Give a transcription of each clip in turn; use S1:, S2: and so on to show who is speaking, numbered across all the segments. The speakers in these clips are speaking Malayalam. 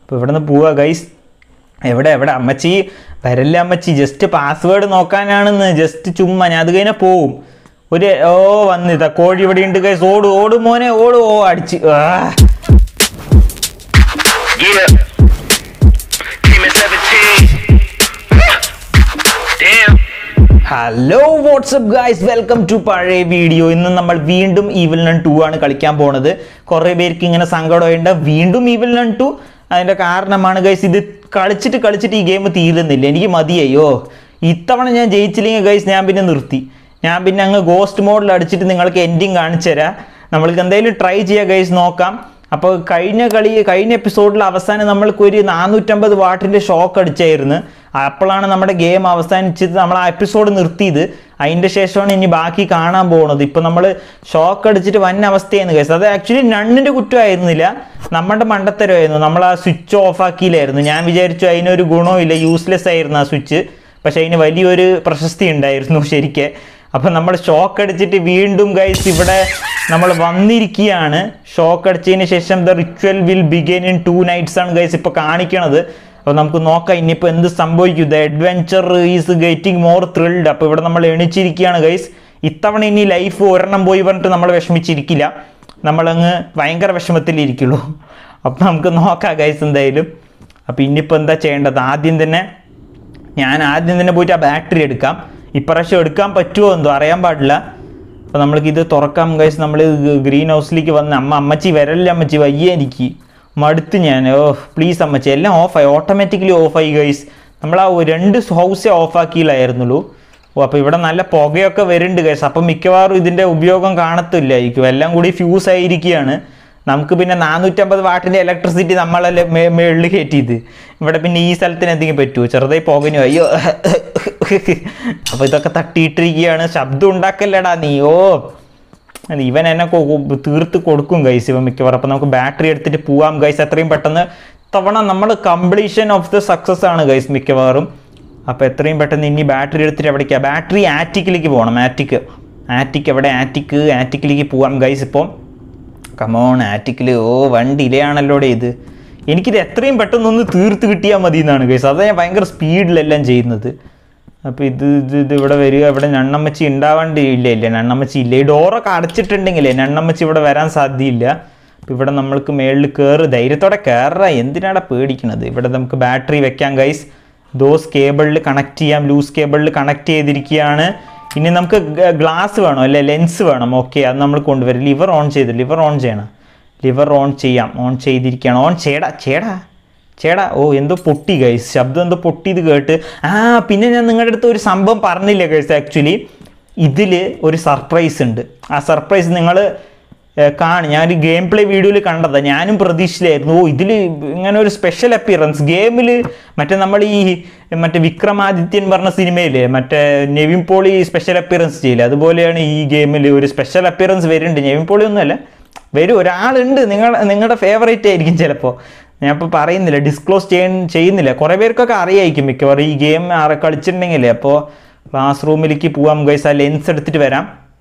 S1: അപ്പോൾ ഇവിടെ നിന്ന് പോവാ ഗൈസ് എവിടെ എവിടെ അമ്മച്ചി വരല്ല അമ്മച്ചി ജസ്റ്റ് പാസ്വേഡ് നോക്കാനാണെന്ന് ജസ്റ്റ് ചുമ്മാ ഞാൻ അത് കഴിഞ്ഞാൽ പോവും ഒരു ഓ വന്നിതാ കോഴി ഇവിടെ ഉണ്ട് ഗൈസ് ഓട് ഓട് മോനെ ഓട് ഓ അടിച്ച് ആ
S2: Yeah. Team at 17. Damn.
S1: Hello WhatsApp guys welcome to പഴയ വീഡിയോ ഇന്ന് നമ്മൾ വീണ്ടും ഈവിൽ നൺ ടു ആണ് കളിക്കാൻ പോണത് കുറേ പേർക്ക് ഇങ്ങനെ സങ്കടമുണ്ട് വീണ്ടും ഈവിൽ നൺ ടു അതിൻ്റെ കാരണമാണ് ഗൈസ് ഇത് കളിച്ചിട്ട് കളിച്ചിട്ട് ഈ ഗെയിം തീരുന്നില്ല എനിക്ക് മതിയയ്യോ ഇത്തവണ ഞാൻ ജയിച്ചില്ലെങ്കിൽ ഗൈസ് ഞാൻ പിന്നെ നിർത്തി ഞാൻ പിന്നെ അങ്ങ് ഗോസ്റ്റ് മോഡിൽ അടിച്ചിട്ട് നിങ്ങൾക്ക് എൻഡിങ് കാണിച്ചു തരാം നമ്മൾക്ക് എന്തായാലും ട്രൈ ചെയ്യാം ഗൈസ് നോക്കാം അപ്പോൾ കഴിഞ്ഞ കളി കഴിഞ്ഞ എപ്പിസോഡിൽ അവസാനം നമ്മൾക്ക് ഒരു നാനൂറ്റമ്പത് വാട്ടിൻ്റെ ഷോക്ക് അടിച്ചായിരുന്നു അപ്പോഴാണ് നമ്മുടെ ഗെയിം അവസാനിച്ചത് നമ്മൾ ആ എപ്പിസോഡ് നിർത്തിയത് അതിൻ്റെ ശേഷമാണ് ഇനി ബാക്കി കാണാൻ പോകുന്നത് ഇപ്പം നമ്മൾ ഷോക്ക് അടിച്ചിട്ട് വൻ അവസ്ഥയായിരുന്നു കേസ് അത് ആക്ച്വലി നണ്ണിൻ്റെ കുറ്റമായിരുന്നില്ല നമ്മുടെ മണ്ടത്തരമായിരുന്നു നമ്മൾ ആ സ്വിച്ച് ഓഫ് ആക്കിയില്ലായിരുന്നു ഞാൻ വിചാരിച്ചു അതിനൊരു ഗുണമില്ല യൂസ്ലെസ് ആയിരുന്നു ആ സ്വിച്ച് പക്ഷേ അതിന് വലിയൊരു പ്രശസ്തി ഉണ്ടായിരുന്നു ശരിക്ക് അപ്പം നമ്മൾ ഷോക്ക് അടിച്ചിട്ട് വീണ്ടും ഗൈസ് ഇവിടെ നമ്മൾ വന്നിരിക്കുകയാണ് ഷോക്ക് അടിച്ചതിന് ശേഷം the ritual will begin in two nights ആണ് ഗൈസ് ഇപ്പോൾ കാണിക്കണത് അപ്പോൾ നമുക്ക് നോക്കാം ഇനിയിപ്പോൾ എന്ത് സംഭവിക്കും the adventure is getting more thrilled അപ്പോൾ ഇവിടെ നമ്മൾ എണിച്ചിരിക്കുകയാണ് ഗൈസ് ഇത്തവണ ഇനി ലൈഫ് ഒരെണ്ണം പോയി പറഞ്ഞിട്ട് നമ്മൾ വിഷമിച്ചിരിക്കില്ല നമ്മളങ്ങ് ഭയങ്കര വിഷമത്തിലിരിക്കുള്ളൂ അപ്പോൾ നമുക്ക് നോക്കാം ഗൈസ് എന്തായാലും അപ്പോൾ ഇനിയിപ്പോൾ എന്താ ചെയ്യേണ്ടത് ആദ്യം തന്നെ ഞാൻ ആദ്യം തന്നെ പോയിട്ട് ആ ബാറ്ററി എടുക്കാം ഇപ്രാവശ്യം എടുക്കാൻ പറ്റുമോ എന്തോ അറിയാൻ പാടില്ല അപ്പോൾ നമ്മൾക്ക് ഇത് തുറക്കാം ഗൈസ് നമ്മൾ ഗ്രീൻ ഹൗസിലേക്ക് വന്ന് അമ്മ അമ്മച്ചി വരല്ലേ അമ്മച്ചി വയ്യ എനിക്ക് മടുത്ത് ഞാൻ ഓ പ്ലീസ് അമ്മച്ചി എല്ലാം ഓഫായി ഓട്ടോമാറ്റിക്കലി ഓഫായി ഗൈസ് നമ്മൾ ആ ഒരു രണ്ട് ഹൗസേ ഓഫാക്കിയില്ലായിരുന്നുള്ളൂ ഓ അപ്പോൾ ഇവിടെ നല്ല പുകയൊക്കെ വരുന്നുണ്ട് ഗൈസ് അപ്പം മിക്കവാറും ഇതിൻ്റെ ഉപയോഗം കാണത്തില്ലായിരിക്കും എല്ലാം കൂടി ഫ്യൂസ് ആയിരിക്കുകയാണ് നമുക്ക് പിന്നെ നാനൂറ്റമ്പത് വാട്ടിൻ്റെ ഇലക്ട്രിസിറ്റി നമ്മളല്ലേ മേ- മേളിൽ കയറ്റിയത് ഇവിടെ പിന്നെ ഈ സ്ഥലത്തിന് എന്തെങ്കിലും പറ്റുമോ ചെറുതായി പോകനോ അയ്യോ അപ്പോൾ ഇതൊക്കെ തട്ടിയിട്ടിരിക്കുകയാണ് ശബ്ദം ഉണ്ടാക്കല്ലടാ നീ ഓ അത് ഇവൻ എന്നെ കൊ- കൊ- തീർത്ത് കൊടുക്കും ഗൈസ് ഇവൻ മിക്കവാറും അപ്പോൾ നമുക്ക് ബാറ്ററി എടുത്തിട്ട് പോവാം ഗൈസ് എത്രയും പെട്ടെന്ന് തവണ നമ്മൾ കംപ്ലീഷൻ ഓഫ് ദ സക്സസ് ആണ് ഗൈസ് മിക്കവാറും അപ്പോൾ എത്രയും പെട്ടെന്ന് ഇനി ബാറ്ററി എടുത്തിട്ട് എവിടേക്കാണ് ബാറ്ററി ആറ്റിക്കിലേക്ക് പോകണം ആറ്റിക്ക് ആറ്റിക്ക് എവിടെ ആറ്റിക്ക് ആറ്റിക്കിലേക്ക് പോവാം ഗൈസ് ഇപ്പം കമോൺ ആറ്റിക്കിൽ ഓ വൺ ഡിലേ ആണല്ലോ ഇത് എനിക്കിത് എത്രയും പെട്ടെന്ന് ഒന്ന് തീർത്ത് കിട്ടിയാൽ മതി എന്നാണ് ഗൈസ് അതാ ഞാൻ ഭയങ്കര സ്പീഡിലെല്ലാം ചെയ്യുന്നത് അപ്പോൾ ഇത് ഇത് ഇത് ഇവിടെ വരിക ഇവിടെ നണ്ണമ്മച്ചി ഉണ്ടാവാണ്ട് ഇല്ല ഇല്ല നണ്ണമ്മച്ചി ഇല്ല ഈ ഡോറൊക്കെ അടച്ചിട്ടുണ്ടെങ്കിലേ നണ്ണമ്മച്ചി ഇവിടെ വരാൻ സാധ്യയില്ല അപ്പോൾ ഇവിടെ നമ്മൾക്ക് മേളിൽ കയറ് ധൈര്യത്തോടെ കയറുക എന്തിനാടാ പേടിക്കണത് ഇവിടെ നമുക്ക് ബാറ്ററി വെക്കാം ഗൈസ് ദോസ് കേബിളിൽ കണക്ട് ചെയ്യാം ലൂസ് കേബിളിൽ കണക്ട് ചെയ്തിരിക്കുകയാണ് ഇനി നമുക്ക് ഗ്ലാസ് വേണം അല്ലെ ലെൻസ് വേണം ഓക്കെ അത് നമ്മൾ കൊണ്ടുവരും ലിവർ ഓൺ ചെയ്ത് ലിവർ ഓൺ ചെയ്യണം ലിവർ ഓൺ ചെയ്യാം ഓൺ ചെയ്തിരിക്കുകയാണ് ഓൺ ചേടാ ചേടാ ചേടാ ഓ എന്തോ പൊട്ടി ഗൈസ് ശബ്ദം എന്തോ പൊട്ടിയത് കേട്ട് ആ പിന്നെ ഞാൻ നിങ്ങളുടെ അടുത്ത് ഒരു സംഭവം പറഞ്ഞില്ല ഗൈസ് ആക്ച്വലി ഇതിൽ ഒരു സർപ്രൈസ് ഉണ്ട് ആ സർപ്രൈസ് നിങ്ങൾ കാണും ഞാൻ ഒരു ഗെയിം പ്ലേ വീഡിയോയിൽ കണ്ടതാണ് ഞാനും പ്രതീക്ഷിച്ചില്ലായിരുന്നു ഓ ഇതിൽ ഇങ്ങനെ ഒരു സ്പെഷ്യൽ അപ്പിയറൻസ് ഗെയിമിൽ മറ്റേ നമ്മൾ ഈ മറ്റേ വിക്രമാദിത്യൻ പറഞ്ഞ സിനിമയിലെ മറ്റേ നെവിൻ പോളി സ്പെഷ്യൽ അപ്പിയറൻസ് ചെയ്യില്ല അതുപോലെയാണ് ഈ ഗെയിമിൽ ഒരു സ്പെഷ്യൽ അപ്പിയറൻസ് വരുന്നുണ്ട് നെവിൻ പോളി ഒന്നുമല്ല വരും ഒരാളുണ്ട് നിങ്ങൾ നിങ്ങളുടെ ഫേവറേറ്റ് ആയിരിക്കും ചിലപ്പോൾ ഞാൻ ഇപ്പോൾ പറയുന്നില്ല ഡിസ്ക്ലോസ് ചെയ്യാൻ ചെയ്യുന്നില്ല കുറേ പേർക്കൊക്കെ അറിയായിരിക്കും മിക്കവാറും ഈ ഗെയിം കളിച്ചിട്ടുണ്ടെങ്കിലേ അപ്പോൾ ക്ലാസ് റൂമിലേക്ക് പോവാം ഗൈസ് ആ ലെൻസ് എടുത്തിട്ട് വരാം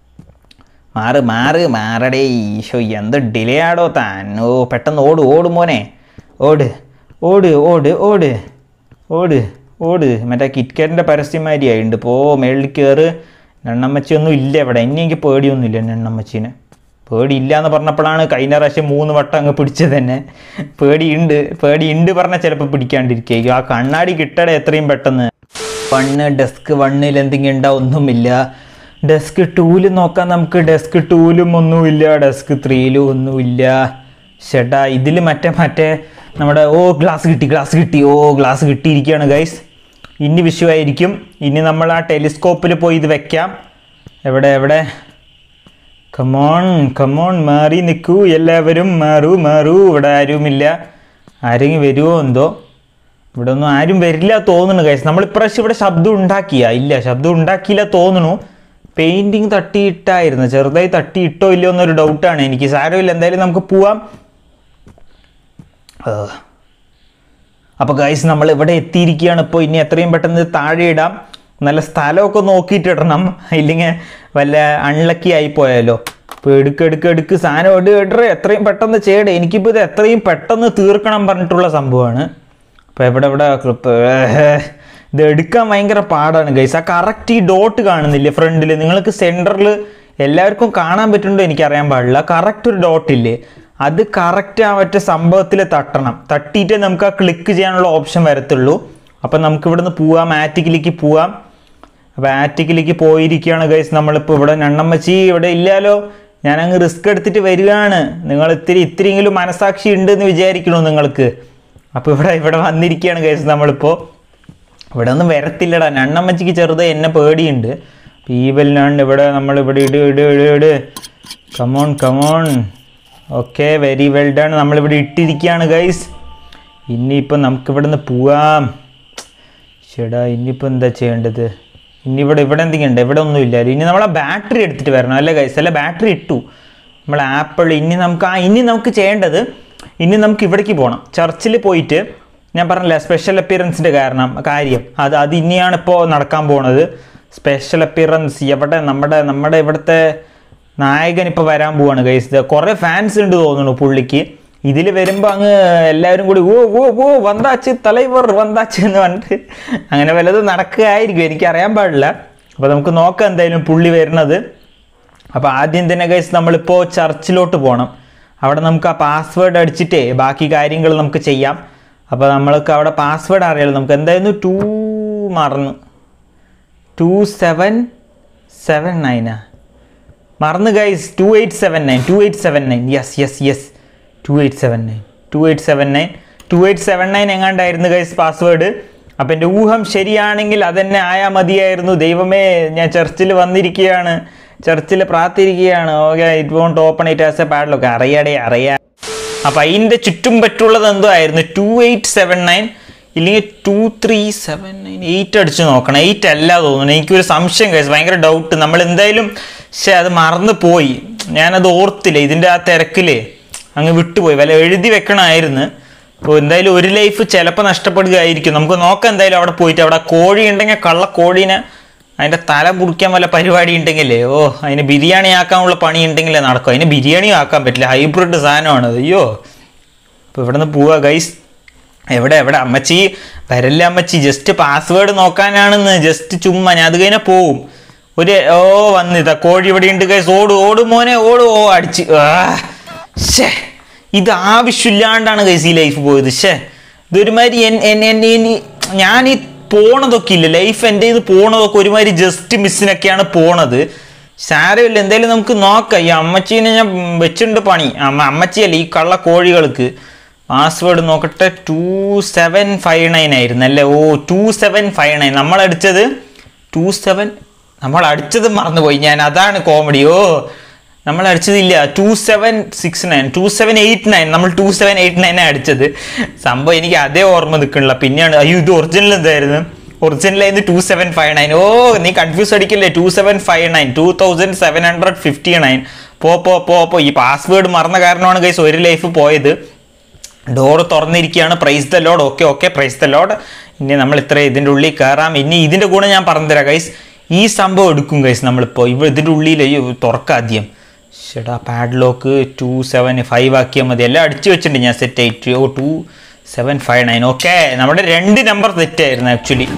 S1: മാറ് മാറ് മാറടേ ഈശോ എന്ത് ഡിലേ ആടോ താൻ ഓ പെട്ടെന്ന് ഓട് ഓട് മോനെ ഓട് ഓട് ഓട് ഓട് ഓട് ഓട് മറ്റേ കിറ്റ്കാറ്റിൻ്റെ പരസ്യമാരിയായിട്ടുണ്ട് പോ മേളിൽ കയറ് എണ്ണമ്മച്ചി ഒന്നും ഇല്ല ഇവിടെ ഇനി എനിക്ക് പേടിയൊന്നുമില്ല എണ്ണമ്മച്ചീനെ പേടിയില്ല എന്ന് പറഞ്ഞപ്പോഴാണ് കഴിഞ്ഞ പ്രാവശ്യം മൂന്ന് വട്ടം അങ്ങ് പിടിച്ചത് തന്നെ പേടിയുണ്ട് പേടിയുണ്ട് പറഞ്ഞാൽ ചിലപ്പോൾ പിടിക്കാണ്ടിരിക്കും ആ കണ്ണാടി കിട്ടടേ എത്രയും പെട്ടെന്ന് വണ്ണ് ഡെസ്ക് വണ്ണിൽ എന്തെങ്കിലും ഉണ്ടാവും ഒന്നുമില്ല ഡെസ്ക് ടൂല് നോക്കാൻ നമുക്ക് ഡെസ്ക് ടൂലും ഒന്നുമില്ല ഡെസ്ക് ത്രീയിലും ഒന്നുമില്ല ചേട്ടാ ഇതിൽ മറ്റേ മറ്റേ നമ്മുടെ ഓ ഗ്ലാസ് കിട്ടി ഗ്ലാസ് കിട്ടി ഓ ഗ്ലാസ് കിട്ടിയിരിക്കുകയാണ് ഗൈസ് ഇനി വിഷയമായിരിക്കും ഇനി നമ്മൾ ആ ടെലിസ്കോപ്പിൽ പോയി ഇത് വെക്കാം എവിടെ എവിടെ കമോൺ കമോൺ മാറി നിൽക്കൂ എല്ലാവരും മാറൂ മാറൂ ഇവിടെ ആരുമില്ല ആരെങ്കിലും വരുമോ എന്തോ ഇവിടെ ഒന്നും ആരും വരില്ല തോന്നുന്നു ഗൈസ് നമ്മൾ ഇപ്രാവശ്യം ഇവിടെ ശബ്ദം ഉണ്ടാക്കിയ ഇല്ല ശബ്ദം ഉണ്ടാക്കിയില്ല തോന്നുന്നു പെയിന്റിങ് തട്ടിയിട്ടായിരുന്നു ചെറുതായി തട്ടിയിട്ടോ ഇല്ലയോ എന്നൊരു ഡൗട്ടാണ് എനിക്ക് സാരമില്ല എന്തായാലും നമുക്ക് പോവാം അപ്പോൾ ഗൈസ് നമ്മൾ ഇവിടെ എത്തിയിരിക്കുകയാണ് ഇപ്പോൾ ഇനി എത്രയും പെട്ടെന്ന് താഴെ ഇടാം നല്ല സ്ഥലമൊക്കെ നോക്കിയിട്ട് ഇടണം ഇല്ലെങ്കിൽ വല്ല അൺലക്കി ആയി പോയാലോ ഇപ്പോൾ എടുക്ക് എടുക്ക് എടുക്ക് സാധനം എടു എടുറ എത്രയും പെട്ടെന്ന് ചെയ്യടേ എനിക്കിപ്പോൾ ഇത് എത്രയും പെട്ടെന്ന് തീർക്കണം പറഞ്ഞിട്ടുള്ള സംഭവമാണ് അപ്പോൾ എവിടെ എവിടെ ക്ലിപ്പ് ഇത് എടുക്കാൻ ഭയങ്കര പാടാണ് ഗൈസ് ആ കറക്റ്റ് ഈ ഡോട്ട് കാണുന്നില്ലേ ഫ്രണ്ടിൽ നിങ്ങൾക്ക് സെൻറ്ററിൽ എല്ലാവർക്കും കാണാൻ പറ്റുന്നുണ്ടോ എനിക്കറിയാൻ പാടില്ല കറക്റ്റ് ഒരു ഡോട്ട് ഇല്ലേ അത് കറക്റ്റ് ആ മറ്റേ സംഭവത്തിൽ തട്ടണം തട്ടിയിട്ടേ നമുക്ക് ആ ക്ലിക്ക് ചെയ്യാനുള്ള ഓപ്ഷൻ വരത്തുള്ളൂ അപ്പം നമുക്ക് ഇവിടുന്ന് പോവാം ആറ്റിക്കിലേക്ക് പോവാം അപ്പോൾ ആറ്റിക്കിലേക്ക് പോയിരിക്കുകയാണ് ഗൈസ് നമ്മളിപ്പോൾ ഇവിടെ നണ്ണമ്മച്ചി ഇവിടെ ഇല്ലാലോ ഞാൻ അങ്ങ് റിസ്ക് എടുത്തിട്ട് വരികയാണ് നിങ്ങൾ ഇത്തിരി ഇത്തിരിയെങ്കിലും മനസാക്ഷി ഉണ്ട് എന്ന് വിചാരിക്കണോ നിങ്ങൾക്ക് അപ്പോൾ ഇവിടെ ഇവിടെ വന്നിരിക്കുകയാണ് ഗൈസ് നമ്മളിപ്പോൾ ഇവിടെ ഒന്നും വരത്തില്ലടാ നണ്ണമ്മച്ചിക്ക് ചെറുത് എന്നെ പേടിയുണ്ട് ഈവലിനാണ് ഇവിടെ നമ്മൾ ഇവിടെ ഇട് ഇട് ഇട് ഇട് come on come on okay very well done നമ്മളിവിടെ ഇട്ടിരിക്കുകയാണ് ഗൈസ് ഇനിയിപ്പോൾ നമുക്ക് ഇവിടെ നിന്ന് പോവാം ചേടാ ഇനിയിപ്പോൾ എന്താ ചെയ്യേണ്ടത് ഇനി ഇവിടെ ഇവിടെ എന്തെങ്കിലും ഉണ്ട് ഇവിടെ ഒന്നും ഇല്ല ഇനി നമ്മളെ ബാറ്ററി എടുത്തിട്ട് വരണം അല്ലേ ഗൈസ് അല്ല ബാറ്ററി ഇട്ടു നമ്മൾ ആപ്പിൾ ഇനി നമുക്ക് ആ ഇനി നമുക്ക് ചെയ്യേണ്ടത് ഇനി നമുക്ക് ഇവിടേക്ക് പോകണം ചർച്ചിൽ പോയിട്ട് ഞാൻ പറഞ്ഞില്ല സ്പെഷ്യൽ അപ്പിയറൻസിൻ്റെ കാരണം കാര്യം അത് അത് ഇനിയാണ് ഇപ്പോൾ നടക്കാൻ പോണത് സ്പെഷ്യൽ അപ്പിയറൻസ് എവിടെ നമ്മുടെ നമ്മുടെ ഇവിടുത്തെ നായകൻ ഇപ്പോൾ വരാൻ പോവാണ് ഗൈസ് കുറേ ഫാൻസ് ഉണ്ട് തോന്നുന്നു പുള്ളിക്ക് ഇതിൽ വരുമ്പോൾ അങ്ങ് എല്ലാവരും കൂടി ഓ ഓ ഓ വന്താച്ച് തലൈവർ വന്താച്ച് എന്ന് പറഞ്ഞിട്ട് അങ്ങനെ വല്ലതും നടക്കുകയായിരിക്കും എനിക്കറിയാൻ പാടില്ല അപ്പോൾ നമുക്ക് നോക്കാം എന്തായാലും പുള്ളി വരുന്നത് അപ്പോൾ ആദ്യം തന്നെ ഗൈസ് നമ്മളിപ്പോൾ ചർച്ചിലോട്ട് പോകണം അവിടെ നമുക്ക് ആ പാസ്വേഡ് അടിച്ചിട്ടേ ബാക്കി കാര്യങ്ങൾ നമുക്ക് ചെയ്യാം അപ്പോൾ നമ്മൾക്ക് അവിടെ പാസ്വേഡ് അറിയാലോ നമുക്ക് എന്തായിരുന്നു ടു മറന്നു ടു സെവൻ സെവൻ നയനാ മറന്നു guys two eight seven nine two eight seven nine yes yes yes two eight seven nine two eight seven nine two eight seven nine എങ്ങാണ്ടായിരുന്നു ഗൈസ് പാസ്വേഡ് അപ്പം എൻ്റെ ഊഹം ശരിയാണെങ്കിൽ അതന്നെ ആയാൽ മതിയായിരുന്നു ദൈവമേ ഞാൻ ചർച്ചിൽ വന്നിരിക്കുകയാണ് ചർച്ചിൽ പ്രാർത്ഥിരിക്കുകയാണ് okay it won't open it as a പാഡിലൊക്കെ അറിയാടേ അറിയാം അപ്പം അതിൻ്റെ ചുറ്റും പറ്റുള്ളത് എന്തോ ആയിരുന്നു ടു എയ്റ്റ് സെവൻ നയൻ ഇല്ലെങ്കിൽ two three seven nine eight അടിച്ച് നോക്കണം എയ്റ്റ് അല്ല തോന്നുന്നു എനിക്കൊരു സംശയം കഴിച്ചു ഭയങ്കര ഡൗട്ട് നമ്മൾ എന്തായാലും പക്ഷേ അത് മറന്നു പോയി ഞാനത് ഓർത്തില്ല ഇതിൻ്റെ ആ തിരക്കിലേ അങ്ങ് വിട്ടുപോയി വല്ല എഴുതി വെക്കണമായിരുന്നു അപ്പോൾ എന്തായാലും ഒരു ലൈഫ് ചിലപ്പോൾ നഷ്ടപ്പെടുകയായിരിക്കും നമുക്ക് നോക്കാം എന്തായാലും അവിടെ പോയിട്ട് അവിടെ കോഴി ഉണ്ടെങ്കിൽ കള്ള കോഴീനെ അതിൻ്റെ തല മുറിക്കാൻ വല്ല പരിപാടി ഉണ്ടെങ്കിലേ ഓ അതിന് ബിരിയാണി ആക്കാനുള്ള പണി ഉണ്ടെങ്കിലേ നടക്കും അതിന് ബിരിയാണിയും ആക്കാൻ പറ്റില്ല ഹൈബ്രിഡ് സാധനമാണ് അത് അയ്യോ അപ്പോൾ ഇവിടെ നിന്ന് പോവാ ഗൈസ് എവിടെ എവിടെ അമ്മച്ചി വരല്ല അമ്മച്ചി ജസ്റ്റ് പാസ്വേഡ് നോക്കാനാണെന്ന് ജസ്റ്റ് ചുമ്മാ ഞാൻ അത് കഴിഞ്ഞാൽ പോവും ഒരു ഓ വന്നിതാ കോഴി ഇവിടെ ഉണ്ട് ഗൈസ് ഓട് ഓട് മോനെ ഓട് ഓ അടിച്ച് ആ, ശ്ശേ ഇത് ആവശ്യമില്ലാണ്ടാണ് ഗൈസ് ഈ ലൈഫ് പോയത് ഷേ ഇതൊരുമാതിരി എൻ- എൻ- എൻ- എൻ- ഞാൻ ഈ പോണതൊക്കെ ഇല്ല ലൈഫ് എൻ്റെ ഇത് പോണതൊക്കെ ഒരുമാതിരി ജസ്റ്റ് മിസ്സിനൊക്കെയാണ് പോണത് സാരമില്ല എന്തായാലും നമുക്ക് നോക്കാം ഈ അമ്മച്ചീനെ ഞാൻ വെച്ചിട്ടുണ്ട് പണി അമ്മ അമ്മച്ചിയല്ല ഈ കള്ള കോഴികൾക്ക് പാസ്വേഡ് നോക്കട്ടെ ടു സെവൻ ഫൈവ് നയൻ ആയിരുന്നു അല്ലേ oh two seven five nine നമ്മൾ അടിച്ചത് ടു സെവൻ നമ്മൾ അടിച്ചത് മറന്നുപോയി ഞാൻ അതാണ് കോമഡി ഓ നമ്മൾ അടിച്ചതില്ല two seven six nine two seven eight nine നമ്മൾ ടു സെവൻ എയ്റ്റ് നയൻ അടിച്ചത് സംഭവം എനിക്ക് അതേ ഓർമ്മ നിൽക്കണില്ല പിന്നെയാണ് അയ്യോ ഇത് ഒറിജിനൽ എന്തായിരുന്നു ഒറിജിനലായിരുന്നു ടു സെവൻ ഫൈവ് നയൻ ഓ നീ കൺഫ്യൂസ് അടിക്കില്ലേ two seven five nine two thousand seven hundred fifty nine പോ പോ പോ പോ ഈ പാസ്വേഡ് മറന്ന കാരണമാണ് ഗൈസ് ഒരു ലൈഫ് പോയത് ഡോറ് തുറന്നിരിക്കുകയാണ് praise the lord okay okay praise the lord ഇനി നമ്മൾ ഇത്ര ഇതിൻ്റെ ഉള്ളിൽ കയറാം ഇനി ഇതിൻ്റെ കൂടെ ഞാൻ പറഞ്ഞുതരാം ഗൈസ് ഈ സംഭവം എടുക്കും ഗൈസ് നമ്മളിപ്പോൾ ഇവ ഇതിൻ്റെ ഉള്ളിൽ അയ്യോ തുറക്കാദ്യം ചേട്ടാ പാഡ്ലോക്ക് ടു സെവൻ ഫൈവ് ആക്കിയാൽ മതി എല്ലാം അടിച്ചു വെച്ചിട്ടുണ്ട് ഞാൻ സെറ്റ് ആയിട്ട് oh two seven five nine okay നമ്മുടെ രണ്ട് നമ്പർ തെറ്റായിരുന്നു ആക്ച്വലി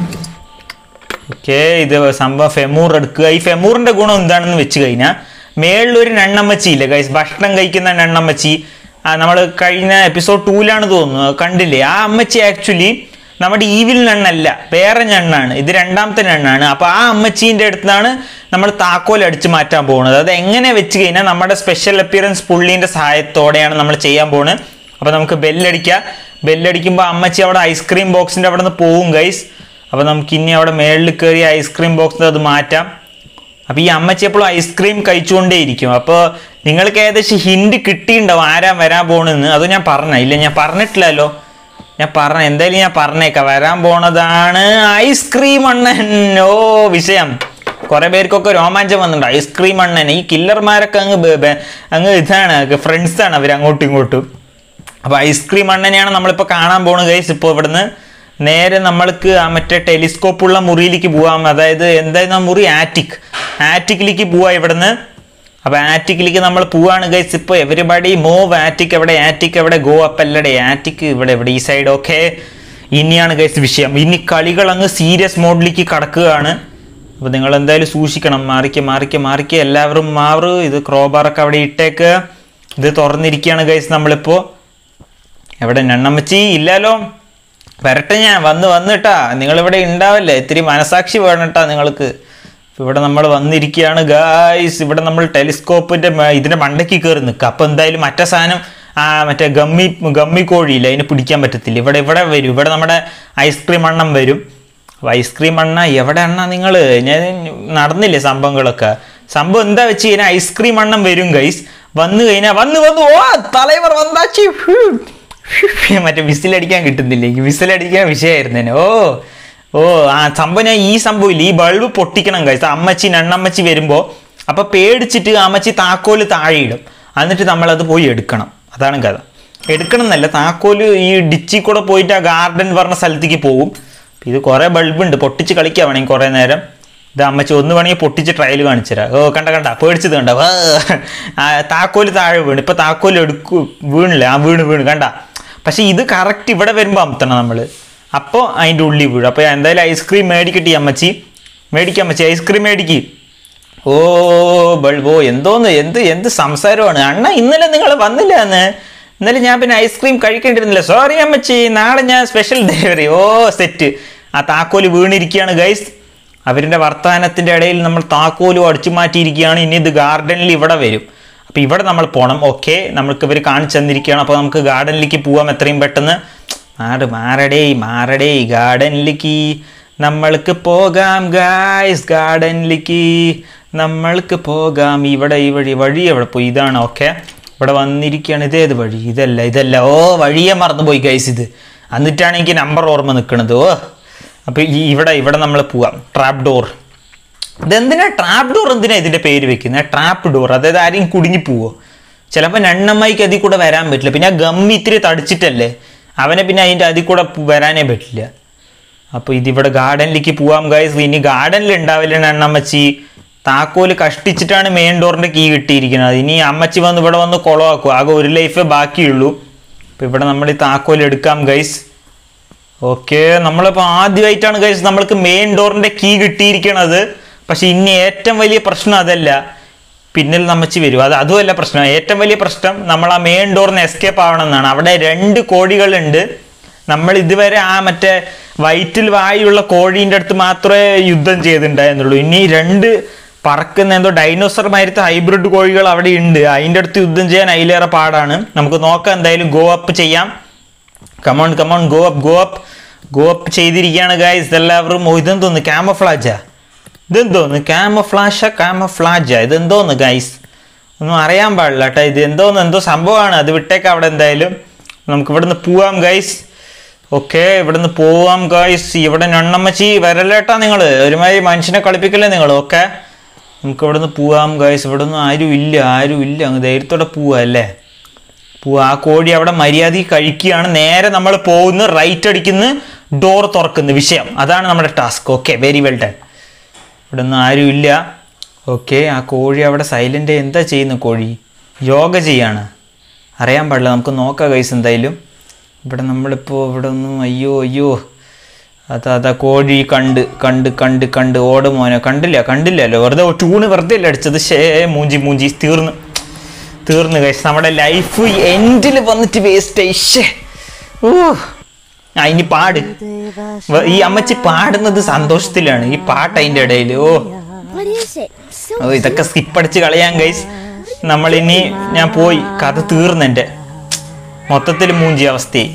S1: ഓക്കെ ഇത് സംഭവം ഫെമൂർ എടുക്കുക ഈ ഫെമൂറിന്റെ ഗുണം എന്താണെന്ന് വെച്ച് കഴിഞ്ഞാൽ മേളിലൊരു നണ്ണമ്മച്ചി ഇല്ല ഗൈസ് ഭക്ഷണം കഴിക്കുന്ന നണ്ണമ്മച്ചി നമ്മൾ കഴിഞ്ഞ എപ്പിസോഡ് ടൂലാണ് തോന്നുന്നു കണ്ടില്ലേ ആ അമ്മച്ചി ആക്ച്വലി നമ്മുടെ ഈവിൽ നണ്ണല്ല വേറെ ഞണ്ണാണ് ഇത് രണ്ടാമത്തെ ഞണ്ണാണ് അപ്പൊ ആ അമ്മച്ചീൻ്റെ അടുത്താണ് നമ്മൾ താക്കോൽ അടിച്ചു മാറ്റാൻ പോകുന്നത് അത് എങ്ങനെ വെച്ച് കഴിഞ്ഞാൽ നമ്മുടെ സ്പെഷ്യൽ അപ്പിയറൻസ് പുള്ളീൻ്റെ സഹായത്തോടെയാണ് നമ്മൾ ചെയ്യാൻ പോകുന്നത് അപ്പൊ നമുക്ക് ബെല്ലടിക്കുക ബെല്ലടിക്കുമ്പോൾ അമ്മച്ചി അവിടെ ഐസ്ക്രീം ബോക്സിന്റെ അവിടെ നിന്ന് പോവും ഗൈസ് അപ്പോൾ നമുക്ക് ഇനി അവിടെ മേളിൽ കയറി ഐസ്ക്രീം ബോക്സിൽ അത് മാറ്റാം അപ്പോൾ ഈ അമ്മച്ചി എപ്പോഴും ഐസ്ക്രീം കഴിച്ചുകൊണ്ടേയിരിക്കും അപ്പോൾ നിങ്ങൾക്ക് ഏകദേശം ഹിൻഡ് കിട്ടിയിട്ടുണ്ടാവും ആരാ വരാൻ പോണെന്ന് അത് ഞാൻ പറഞ്ഞ ഇല്ല ഞാൻ പറഞ്ഞിട്ടില്ലല്ലോ ഞാൻ പറഞ്ഞ എന്തായാലും ഞാൻ പറഞ്ഞേക്കാം വരാൻ പോണതാണ് ഐസ്ക്രീം അണ്ണൻ ഓ വിഷയം കുറെ പേർക്കൊക്കെ രോമാഞ്ചം വന്നിട്ടുണ്ട് ഐസ്ക്രീം അണ്ണൻ ഈ കില്ലർമാരൊക്കെ അങ്ങ് ബ- ബ- അങ്ങ് ഇതാണ് ഫ്രണ്ട്സാണ് അവർ അങ്ങോട്ടും ഇങ്ങോട്ടും അപ്പൊ ഐസ്ക്രീം അണ്ണനെയാണ് നമ്മളിപ്പോൾ കാണാൻ പോണത് ഗൈസ് ഇപ്പോൾ ഇവിടുന്ന് നേരെ നമ്മൾക്ക് ആ മറ്റേ ടെലിസ്കോപ്പ് ഉള്ള മുറിയിലേക്ക് പോവാം അതായത് എന്തായിരുന്നു ആ മുറി ആറ്റിക് ആറ്റിക്കിലേക്ക് പോവാം ഇവിടുന്ന് അപ്പോൾ ആറ്റിക്കിലേക്ക് നമ്മൾ പോവാണ് ഗൈസ് ഇപ്പോൾ എവരിബഡി മൂവ് ആറ്റിക് എവിടെ ആറ്റിക് എവിടെ ഗോ അപ്പ് അല്ലടെ ആറ്റിക് ഇവിടെ എവിടെ ഈ സൈഡ് ഓക്കെ ഇനിയാണ് ഗൈസ് വിഷയം ഇനി കളികൾ അങ്ങ് സീരിയസ് മോഡിലേക്ക് കടക്കുകയാണ് അപ്പോൾ നിങ്ങൾ എന്തായാലും സൂക്ഷിക്കണം മാറിക്ക് മാറിക്ക് മാറിക്ക് എല്ലാവരും മാറ് ഇത് ക്രോബാറൊക്കെ അവിടെ ഇട്ടേക്ക് ഇത് തുറന്നിരിക്കുകയാണ് ഗൈസ് നമ്മളിപ്പോൾ എവിടെ നെണ്ണമ്മച്ചി ഇല്ലാലോ വരട്ടെ ഞാൻ വന്ന് വന്നിട്ടാ നിങ്ങളിവിടെ ഉണ്ടാവല്ലേ ഇത്തിരി മനസാക്ഷി വേണട്ടാ നിങ്ങൾക്ക് ഇപ്പൊ ഇവിടെ നമ്മൾ വന്നിരിക്കുകയാണ് ഗായ്സ് ഇവിടെ നമ്മൾ ടെലിസ്കോപ്പിന്റെ മ- ഇതിന്റെ മണ്ടയ്ക്ക് കയറി നിൽക്കുക അപ്പൊ എന്തായാലും മറ്റേ സാധനം ആ മറ്റേ ഗമ്മി ഗമ്മി കോഴിയില്ല അതിനെ പിടിക്കാൻ പറ്റത്തില്ല ഇവിടെ ഇവിടെ വരും ഇവിടെ നമ്മുടെ ഐസ്ക്രീം അണ്ണം വരും അപ്പൊ ഐസ്ക്രീം അണ്ണ എവിടെ അണ്ണ നിങ്ങൾ ഞാൻ നടന്നില്ലേ സംഭവങ്ങളൊക്കെ സംഭവം എന്താ വെച്ച് കഴിഞ്ഞാൽ ഐസ്ക്രീം അണ്ണം വരും ഗൈസ് വന്നു കഴിഞ്ഞാൽ വന്ന് വന്നു ഓ തലൈവർ വന്നാച്ചി മറ്റേ വിസിലടിക്കാൻ കിട്ടുന്നില്ല എനിക്ക് വിസിലടിക്കാൻ വിഷയമായിരുന്നു ഓ ഓ ആ സംഭവം ഞാൻ ഈ സംഭവം ഇല്ല ഈ ബൾബ് പൊട്ടിക്കണം കഴിച്ച അമ്മച്ചി നണ്ണമ്മച്ചി വരുമ്പോൾ അപ്പൊ പേടിച്ചിട്ട് അമ്മച്ചി താക്കോല് താഴെ ഇടും എന്നിട്ട് നമ്മളത് പോയി എടുക്കണം അതാണ് കഥ എടുക്കണം എന്നല്ല താക്കോല് ഈ ഡിച്ചിൽ കൂടെ പോയിട്ട് ആ ഗാർഡൻ പറഞ്ഞ സ്ഥലത്തേക്ക് പോകും ഇത് കുറേ ബൾബുണ്ട് പൊട്ടിച്ച് കളിക്കാൻ വേണമെങ്കിൽ കുറേ നേരം ഇത് അമ്മച്ചി ഒന്ന് വേണമെങ്കിൽ പൊട്ടിച്ച് ട്രയൽ കാണിച്ചു തരാം ഓ കണ്ട കണ്ട പേടിച്ചത് കണ്ട വാ. ആ, താക്കോല് താഴെ വീണ് ഇപ്പൊ താക്കോല് എടുക്കൂ വീണില്ല ആ വീണ് വീണ് കണ്ട പക്ഷെ ഇത് കറക്റ്റ് ഇവിടെ വരുമ്പോൾ അമത്തണം നമ്മൾ അപ്പോൾ അതിൻ്റെ ഉള്ളിൽ വീഴും അപ്പോൾ എന്തായാലും ഐസ്ക്രീം മേടിക്കട്ടെ ഈ അമ്മച്ചി മേടിക്കാം അമ്മച്ചി ഐസ്ക്രീം മേടിക്ക് ഓ ബൾബോ എന്തോന്ന് എന്ത് എന്ത് സംസാരമാണ് അണ്ണ ഇന്നലെ നിങ്ങൾ വന്നില്ല എന്ന് ഇന്നലെ ഞാൻ പിന്നെ ഐസ്ക്രീം കഴിക്കേണ്ടിരുന്നില്ല സോറി അമ്മച്ചി നാളെ ഞാൻ സ്പെഷ്യൽ ഡെലിവറി ഓ സെറ്റ് ആ താക്കോല് വീണിരിക്കുകയാണ് ഗൈസ് അവരുടെ വർത്തമാനത്തിന്റെ ഇടയിൽ നമ്മൾ താക്കോലും അടിച്ചു മാറ്റിയിരിക്കുകയാണ് ഇനി ഇത് ഗാർഡനിൽ ഇവിടെ വരും അപ്പോൾ ഇവിടെ നമ്മൾ പോകണം ഓക്കെ നമുക്ക് ഇവർ കാണിച്ചു തന്നിരിക്കുകയാണ് അപ്പോൾ നമുക്ക് ഗാർഡനിലേക്ക് പോവാം എത്രയും പെട്ടെന്ന് മാറ് മാറടേ മാറടേ ഗാർഡനിലേക്ക് നമ്മൾക്ക് പോകാം ഗായ്സ് ഗാർഡനിലേക്ക് നമ്മൾക്ക് പോകാം ഇവിടെ ഈ വഴി വഴി എവിടെ പോയി ഇതാണ് ഓക്കെ ഇവിടെ വന്നിരിക്കുകയാണ് ഇതേത് വഴി ഇതല്ല ഇതല്ല ഓ വഴിയെ മറന്നുപോയി ഗൈസ് ഇത് എന്നിട്ടാണ് എനിക്ക് നമ്പർ ഓർമ്മ നിൽക്കുന്നത് ഓ അപ്പോൾ ഈ ഇവിടെ ഇവിടെ നമ്മൾ പോവാം ട്രാപ്പ് ഡോർ ഇതെന്തിനാ ട്രാപ്പ് ഡോർ എന്തിനാ ഇതിന്റെ പേര് വെക്കുന്നത് ട്രാപ്പ് ഡോർ അതായത് ആരെയും കുടുങ്ങി പോവോ ചിലപ്പോൾ നണ്ണമ്മയ്ക്ക് അതിൽ കൂടെ വരാൻ പറ്റില്ല പിന്നെ ആ ഗമ്മി ഇത്തിരി തടിച്ചിട്ടല്ലേ അവനെ പിന്നെ അതിൻ്റെ അതിൽ കൂടെ പ് വരാനേ പറ്റില്ല അപ്പോൾ ഇതിവിടെ ഗാർഡനിലേക്ക് പോവാം ഗൈസ് ഇനി ഗാർഡനിൽ ഉണ്ടാവില്ല അണ്ണമ്മച്ചി താക്കോല് കഷ്ടിച്ചിട്ടാണ് മെയിൻ ഡോറിന്റെ കീ കിട്ടിയിരിക്കുന്നത് ഇനി അമ്മച്ചി വന്ന് ഇവിടെ വന്ന് കുളമാക്കും ആകെ ഒരു ലൈഫേ ബാക്കിയുള്ളൂ അപ്പോൾ ഇവിടെ നമ്മൾ ഈ താക്കോൽ എടുക്കാം ഗൈസ് ഓക്കെ നമ്മളിപ്പോൾ ആദ്യമായിട്ടാണ് ഗൈസ് നമ്മൾക്ക് മെയിൻ ഡോറിന്റെ കീ കിട്ടിയിരിക്കണത് പക്ഷെ ഇനി ഏറ്റവും വലിയ പ്രശ്നം അതല്ല പിന്നിൽ നമ്മച്ചി വരും അത് അതുമല്ല പ്രശ്നം ഏറ്റവും വലിയ പ്രശ്നം നമ്മൾ ആ മെയിൻ ഡോറിന് എസ്കേപ്പ് ആവണം എന്നാണ് അവിടെ രണ്ട് കോഴികളുണ്ട് നമ്മൾ ഇതുവരെ ആ മറ്റേ വയറ്റിൽ വായുള്ള കോഴീൻ്റെ അടുത്ത് മാത്രമേ യുദ്ധം ചെയ്തിട്ടുണ്ടായിരുന്നുള്ളൂ ഇനി രണ്ട് പറക്കുന്ന എന്തോ ഡൈനോസർ മാരത്തെ ഹൈബ്രിഡ് കോഴികൾ അവിടെ ഉണ്ട് അതിൻ്റെ അടുത്ത് യുദ്ധം ചെയ്യാൻ അതിലേറെ പാടാണ് നമുക്ക് നോക്കാം എന്തായാലും ഗോ അപ്പ് ചെയ്യാം come on come on go up go up go up ചെയ്തിരിക്കുകയാണ് ഗൈസ് എല്ലാവരും ഓ ഇതെന്തോന്ന് ക്യാമഫ്ലാജാ ഇതെന്തോന്ന് ക്യാമഫ്ലാഷ ക്യാമഫ്ലാജാ ഇതെന്തോന്ന് ഗൈസ് ഒന്നും അറിയാൻ പാടില്ല കേട്ടോ ഇത് എന്തോന്ന് എന്തോ സംഭവമാണ് അത് വിട്ടേക്കാം അവിടെ എന്തായാലും നമുക്ക് ഇവിടുന്ന് പോവാം ഗൈസ് ഓക്കെ ഇവിടുന്ന് പോവാം ഗൈസ് ഇവിടെ നണ്ണമ്മച്ചി വരല്ലേട്ടാ നിങ്ങൾ ഒരുമാതിരി മനുഷ്യനെ കളിപ്പിക്കല്ലേ നിങ്ങൾ ഓക്കെ നമുക്ക് ഇവിടുന്ന് പോവാം ഗൈസ് ഇവിടുന്ന് ആരും ഇല്ല ആരും ഇല്ല അങ്ങ് ധൈര്യത്തോടെ പോവാ അല്ലേ പോവാ ആ കോഴി അവിടെ മര്യാദയ്ക്ക് കഴിക്കുകയാണ് നേരെ നമ്മൾ പോകുന്നു റൈറ്റ് അടിക്കുന്നു ഡോർ തുറക്കുന്നു വിഷയം അതാണ് നമ്മുടെ task okay very well done ഇവിടെ ഒന്നും ആരും ഇല്ല ഓക്കെ ആ കോഴി അവിടെ സൈലൻ്റ് എന്താ ചെയ്യുന്നു കോഴി യോഗ ചെയ്യാണ് അറിയാൻ പാടില്ല നമുക്ക് നോക്കാം കൈസ് എന്തായാലും ഇവിടെ നമ്മളിപ്പോൾ ഇവിടെ ഒന്നും അയ്യോ അയ്യോ അതാ അതാ കോഴി കണ്ട് കണ്ട് കണ്ട് കണ്ട് ഓട് മോനെ കണ്ടില്ല കണ്ടില്ലല്ലോ വെറുതെ ട്യൂണ് വെറുതെ അല്ലേ അടിച്ചത് ഷേ മൂഞ്ചി മൂഞ്ചി തീർന്നു തീർന്നു കഴിച്ച് നമ്മുടെ ലൈഫ് എൻഡിൽ വന്നിട്ട് വേസ്റ്റ് ആയിഷേ ഓ ആ ഇനി പാട് വ- ഈ അമ്മച്ചി പാടുന്നത് സന്തോഷത്തിലാണ് ഈ പാട്ട് അതിൻ്റെ ഇടയിൽ ഓ
S3: What is it? So
S1: ഓ ഇതൊക്കെ സ്കിപ്പ് അടിച്ച് കളയാൻ ഗൈസ് നമ്മളിനി ഞാൻ പോയി കഥ തീർന്നെൻ്റെ മൊത്തത്തിൽ മൂഞ്ചി അവസ്ഥയായി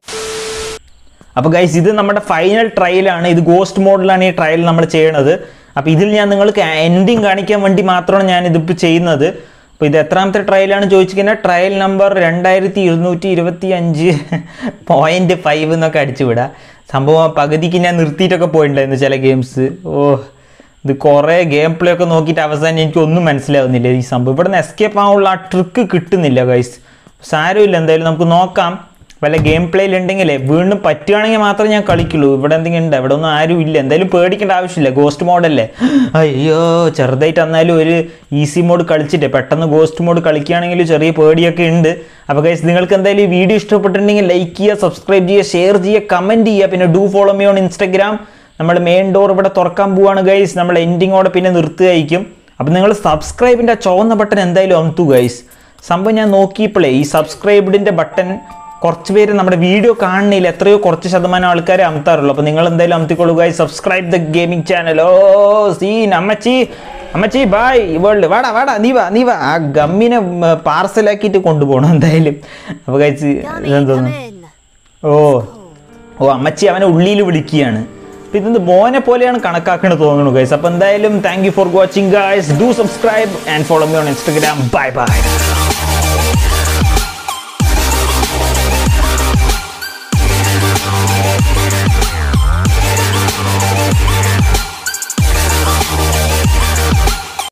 S1: അപ്പോൾ ഗൈസ് ഇത് നമ്മുടെ ഫൈനൽ ട്രയലാണ് ഇത് ഗോസ്റ്റ് മോഡിലാണ് ഈ ട്രയൽ നമ്മൾ ചെയ്യണത് അപ്പോൾ ഇതിൽ ഞാൻ നിങ്ങൾക്ക് എൻഡിങ് കാണിക്കാൻ വേണ്ടി മാത്രമാണ് ഞാൻ ഇതിപ്പോൾ ചെയ്യുന്നത് അപ്പോൾ ഇത് എത്രാമത്തെ ട്രയലാണ് ചോദിച്ചിരിക്കുന്നത് ട്രയൽ നമ്പർ രണ്ടായിരത്തി ഇരുന്നൂറ്റി ഇരുപത്തി അഞ്ച് പോയിന്റ് ഫൈവ് എന്നൊക്കെ അടിച്ചു വിടാം സംഭവം പകുതിക്ക് ഞാൻ നിർത്തിയിട്ടൊക്കെ പോയിട്ടുണ്ടായിരുന്നു ചില ഗെയിംസ് ഓ ഇത് കുറേ ഗെയിം പ്ലേ ഒക്കെ നോക്കിയിട്ട് അവസാനം എനിക്ക് ഒന്നും മനസ്സിലാവുന്നില്ല ഈ സംഭവം ഇവിടെ നിന്ന് എസ്കേപ്പ് ആവാനുള്ള ആ ട്രിക്ക് കിട്ടുന്നില്ല ഗൈസ് സാരമില്ല എന്തായാലും നമുക്ക് നോക്കാം വല്ല ഗെയിം പ്ലേയിൽ ഉണ്ടെങ്കിലേ വീണ്ടും പറ്റുകയാണെങ്കിൽ മാത്രമേ ഞാൻ കളിക്കുള്ളൂ ഇവിടെ എന്തെങ്കിലും ഉണ്ട് ഇവിടെ ഒന്നും ആരും ഇല്ല എന്തായാലും പേടിക്കേണ്ട ആവശ്യമില്ല ഗോസ്റ്റ് മോഡല്ലേ അയ്യോ ചെറുതായിട്ട് എന്നാലും ഒരു ഈസി മോഡ് കളിച്ചിട്ട് പെട്ടെന്ന് ഗോസ്റ്റ് മോഡ് കളിക്കുകയാണെങ്കിൽ ചെറിയ പേടിയൊക്കെ ഉണ്ട് അപ്പോൾ ഗൈസ് നിങ്ങൾക്ക് എന്തായാലും ഈ വീഡിയോ ഇഷ്ടപ്പെട്ടിട്ടുണ്ടെങ്കിൽ ലൈക്ക് ചെയ്യുക സബ്സ്ക്രൈബ് ചെയ്യുക ഷെയർ ചെയ്യുക കമൻറ്റ് ചെയ്യുക പിന്നെ do follow me on Instagram നമ്മൾ മെയിൻ ഡോർ ഇവിടെ തുറക്കാൻ പോവാണ് ഗൈസ് നമ്മൾ എൻഡിങ്ങോടെ പിന്നെ നിർത്തുകയായിരിക്കും അപ്പം നിങ്ങൾ സബ്സ്ക്രൈബിൻ്റെ ആ ചുവന്ന ബട്ടൺ എന്തായാലും അമർത്തു ഗൈസ് സംഭവം ഞാൻ നോക്കിയപ്പോഴേ ഈ സബ്സ്ക്രൈബ്ഡിൻ്റെ ബട്ടൺ കുറച്ച് പേര് നമ്മുടെ വീഡിയോ കാണുന്നില്ല എത്രയോ കുറച്ച് ശതമാനം ആൾക്കാരെ അമർത്താറുള്ളൂ അപ്പോൾ നിങ്ങൾ എന്തായാലും അമർത്തിക്കൊള്ളുക subscribe the gaming channel oh scene അമ്മച്ചി അമ്മച്ചി ബായ് വേൾഡ് വാടാ വാടാ നീ വാ നീ വാ ആ ഗമ്മിനെ പാർസലാക്കിയിട്ട് കൊണ്ടുപോകണം എന്തായാലും അപ്പോൾ കഴിച്ച്
S3: Gummy,
S1: ഇതെന്തോന്നു
S3: come in.
S1: ഓ ഓ അമ്മച്ചി അവനെ ഉള്ളിൽ വിളിക്കുകയാണ് അപ്പൊ ഇതെന്ത് മോനെ പോലെയാണ് കണക്കാക്കണത് തോന്നുന്നു ഗൈസ് അപ്പൊ എന്തായാലും thank you for watching guys do subscribe and follow me on Instagram bye by